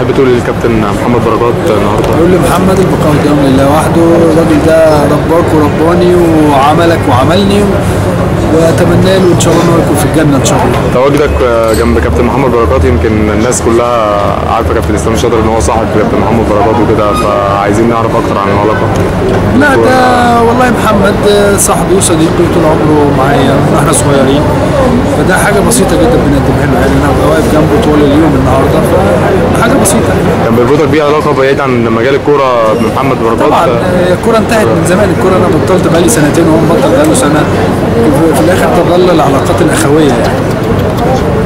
تحب تقول للكابتن محمد بركات النهارده يقول لي محمد البقاء قدام لله وحده الراجل ده رباك ورباني وعملك وعملني واتمنى له ان شاء الله انه يكون في الجنه ان شاء الله تواجدك جنب كابتن محمد بركات يمكن الناس كلها عارفه كابتن اسلام شاطر ان هو صاحب كابتن محمد بركات وكده فعايزين نعرف اكتر عن العلاقه لا ده والله محمد صاحبي وصديقي طول عمره معايا من احنا صغيرين فده حاجه بسيطه جدا بنقدمها له يعني انا ابقى واقف جنبه طول اليوم النهارده فحاجه بسيطه كان بيربطك بيه علاقه بعيد عن مجال الكوره بمحمد بركات طبعا آه، الكوره انتهت من زمان الكوره انا بطلت بقالي سنتين وهو مبطل بقاله سنه في الاخر تظل العلاقات الاخويه يعني